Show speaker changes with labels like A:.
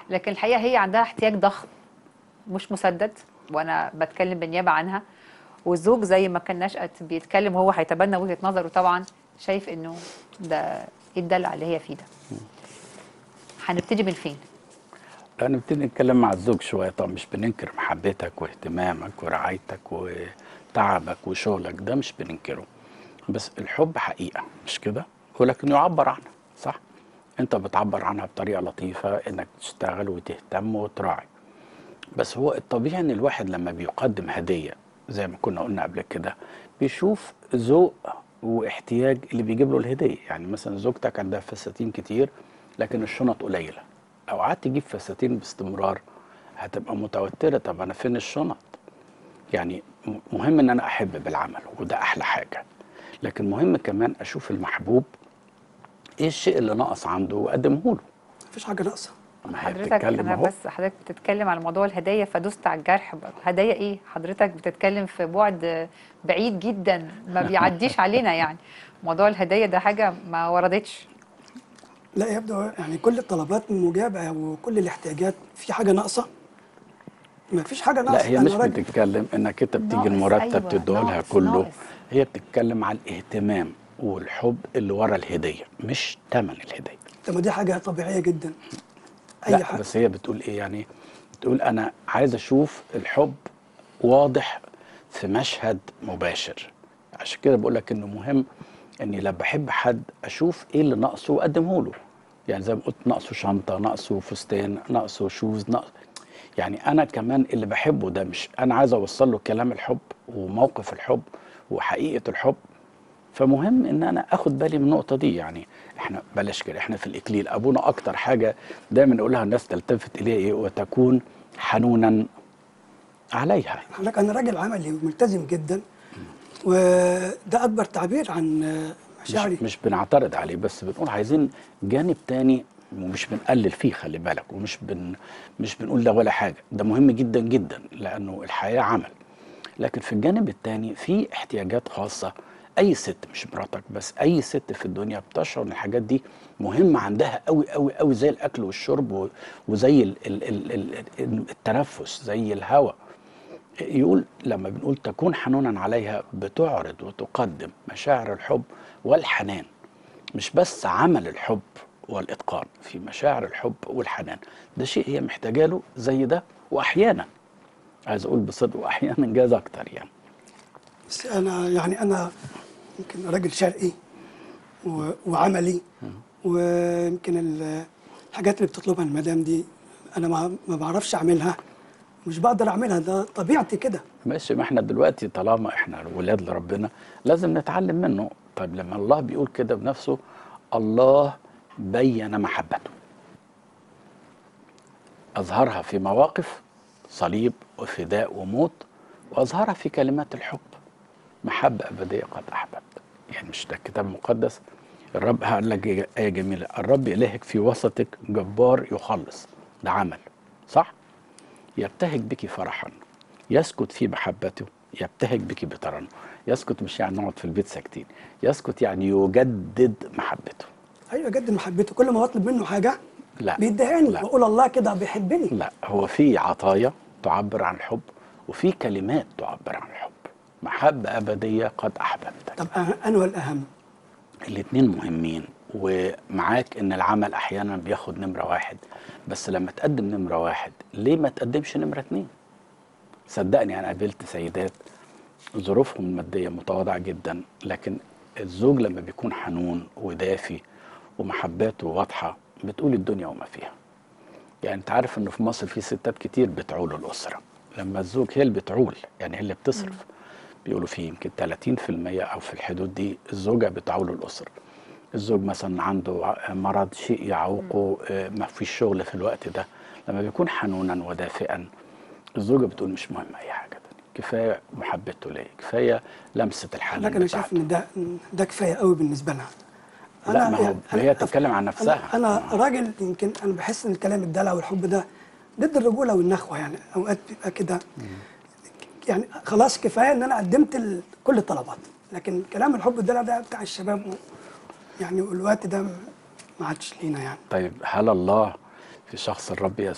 A: لكن الحقيقه هي عندها احتياج ضخم مش مسدد وانا بتكلم بالنيابه عنها والزوج زي ما كان نشأت بيتكلم هو هيتبنى وجهه نظره طبعا شايف انه ده ايه الدلع اللي هي فيه ده هنبتدي من فين
B: لا نبتدي نتكلم مع الزوج شويه طب مش بننكر محبتك واهتمامك ورعايتك وتعبك وشغلك ده مش بننكره بس الحب حقيقه مش كده ولكن يعبر عنها صح انت بتعبر عنها بطريقه لطيفه انك تشتغل وتهتم وتراعي بس هو الطبيعي ان الواحد لما بيقدم هديه زي ما كنا قلنا قبل كده بيشوف ذوق واحتياج اللي بيجيب له الهديه يعني مثلا زوجتك عندها فساتين كتير لكن الشنط قليله او قعدت تجيب فساتين باستمرار هتبقى متوتره طب انا فين الشنط يعني م- مهم ان انا احب بالعمل وده احلى حاجه لكن مهم كمان اشوف المحبوب ايه الشيء اللي ناقص عنده واقدمه له
C: مفيش حاجه ناقصه
B: ما هي
A: حضرتك
B: بتتكلم
A: انا
B: أهو.
A: بس حضرتك بتتكلم على موضوع الهدايا فدست على الجرح بقى. هدايا ايه حضرتك بتتكلم في بعد بعيد جدا ما بيعديش علينا يعني موضوع الهدايا ده حاجه ما وردتش
C: لا يبدو يعني كل الطلبات مجابه وكل الاحتياجات في حاجه ناقصه مفيش حاجه ناقصه
B: لا هي
C: أنا
B: مش
C: راجل-
B: بتتكلم انك انت بتيجي
A: ناقص،
B: المرتب
A: أيوة،
B: تديهولها
A: ناقص،
B: كله
A: ناقص.
B: هي بتتكلم على الاهتمام والحب اللي ورا الهديه مش ثمن الهديه
C: طب ما دي حاجه طبيعيه جدا اي
B: لا
C: حاجه
B: بس هي بتقول ايه يعني بتقول انا عايز اشوف الحب واضح في مشهد مباشر عشان كده بقول لك انه مهم اني لما بحب حد اشوف ايه اللي ناقصه واقدمه له يعني زي ما قلت ناقصه شنطه ناقصه فستان ناقصه شوز ناقص يعني انا كمان اللي بحبه ده مش انا عايز اوصل له كلام الحب وموقف الحب وحقيقه الحب فمهم ان انا اخد بالي من النقطه دي يعني احنا بلاش كده احنا في الاكليل ابونا اكتر حاجه دايما نقولها الناس تلتفت اليها ايه وتكون حنونا عليها
C: حضرتك انا راجل عملي وملتزم جدا وده اكبر تعبير عن مشاعري
B: مش, مش بنعترض عليه بس بنقول عايزين جانب تاني ومش بنقلل فيه خلي بالك ومش بن مش بنقول ده ولا حاجه ده مهم جدا جدا لانه الحياه عمل لكن في الجانب التاني في احتياجات خاصه اي ست مش مراتك بس اي ست في الدنيا بتشعر ان الحاجات دي مهمه عندها قوي قوي قوي زي الاكل والشرب و- وزي ال ال ال ال التنفس زي الهواء يقول لما بنقول تكون حنونا عليها بتعرض وتقدم مشاعر الحب والحنان مش بس عمل الحب والاتقان في مشاعر الحب والحنان ده شيء هي محتاجه له زي ده واحيانا عايز اقول بصدق واحيانا جاز اكتر يعني
C: بس انا يعني انا يمكن راجل شرقي و- وعملي ويمكن ال- الحاجات اللي بتطلبها المدام دي انا ما ما بعرفش اعملها مش بقدر اعملها ده طبيعتي كده
B: ماشي ما احنا دلوقتي طالما احنا ولاد لربنا لازم نتعلم منه طيب لما الله بيقول كده بنفسه الله بين محبته أظهرها في مواقف صليب وفداء وموت وأظهرها في كلمات الحب محبة أبدية قد أحببت يعني مش ده الكتاب المقدس الرب هقول لك آية جميلة الرب إلهك في وسطك جبار يخلص ده عمل صح؟ يبتهج بك فرحا يسكت في محبته يبتهج بك بترنم يسكت مش يعني نقعد في البيت ساكتين يسكت يعني يجدد محبته
C: ايوه جد محبته كل ما بطلب منه حاجه
B: لا
C: بيديهاني
B: لا.
C: بقول الله كده بيحبني
B: لا هو في عطايا تعبر عن الحب وفي كلمات تعبر عن الحب محبة أبدية قد أحببتك
C: طب أه- انا والاهم
B: الاتنين مهمين ومعاك ان العمل احيانا بياخد نمرة واحد بس لما تقدم نمرة واحد ليه ما تقدمش نمرة اتنين صدقني انا قابلت سيدات ظروفهم المادية متواضعة جدا لكن الزوج لما بيكون حنون ودافي ومحباته واضحة بتقول الدنيا وما فيها يعني انت عارف انه في مصر في ستات كتير بتعول الاسره لما الزوج هي اللي بتعول يعني هي اللي بتصرف بيقولوا في يمكن 30% او في الحدود دي الزوجه بتعول الاسره الزوج مثلا عنده ع- مرض شيء يعوقه آه، ما فيش شغل في الوقت ده لما بيكون حنونا ودافئا الزوجه بتقول مش مهم اي حاجه تانية كفايه محبته ليا كفايه لمسه الحنان
C: لكن انا شايف
B: بتاعته.
C: ان ده ده كفايه قوي بالنسبه لها
B: لا ما هو
C: يعني
B: هي تتكلم عن نفسها
C: انا, أنا راجل يمكن انا بحس ان الكلام الدلع والحب ده ضد الرجوله والنخوه يعني اوقات بيبقى كده يعني خلاص كفايه ان انا قدمت ال- كل الطلبات لكن كلام الحب الدلع ده بتاع الشباب و- يعني والوقت ده ما عادش لينا يعني
B: طيب هل الله في شخص الرب يسوع